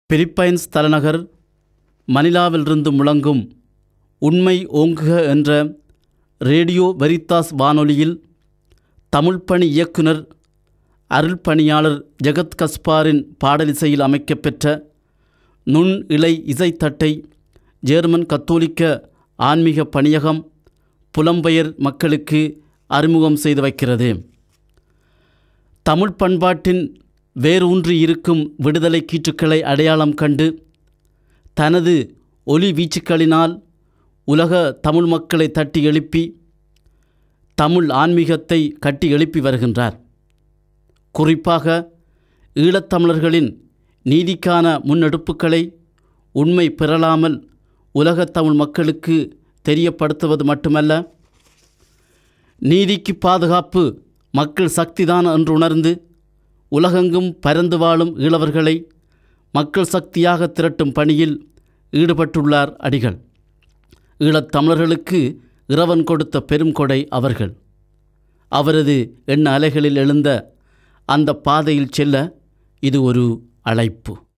Philippines தலைநகர் மணிலாவிலிருந்து முழங்கும் உண்மை ஓங்குக என்ற ரேடியோ வெரித்தாஸ் வானொலியில் தமிழ் பணி இயக்குனர் அருள் பணியாளர் ஜெகத் கஸ்பாரின் பாடலிசையில் அமைக்கப்பெற்ற நுண் இலை இசைத்தட்டை ஜேர்மன் கத்தோலிக்க ஆன்மீக பணியகம் புலம்பெயர் மக்களுக்கு அறிமுகம் செய்து வைக்கிறது தமிழ் பண்பாட்டின் வேரூன்றி இருக்கும் விடுதலை கீற்றுக்களை அடையாளம் கண்டு தனது ஒலி வீச்சுக்களினால் உலக தமிழ் மக்களை தட்டி எழுப்பி தமிழ் ஆன்மீகத்தை கட்டி எழுப்பி வருகின்றார் குறிப்பாக ஈழத்தமிழர்களின் நீதிக்கான முன்னெடுப்புகளை உண்மை பெறலாமல் உலகத் தமிழ் மக்களுக்கு தெரியப்படுத்துவது மட்டுமல்ல நீதிக்கு பாதுகாப்பு மக்கள் சக்திதான் என்று உணர்ந்து உலகெங்கும் பரந்து வாழும் ஈழவர்களை மக்கள் சக்தியாக திரட்டும் பணியில் ஈடுபட்டுள்ளார் அடிகள் ஈழத் தமிழர்களுக்கு இறைவன் கொடுத்த பெரும் கொடை அவர்கள் அவரது எண்ண அலைகளில் எழுந்த அந்த பாதையில் செல்ல இது ஒரு அழைப்பு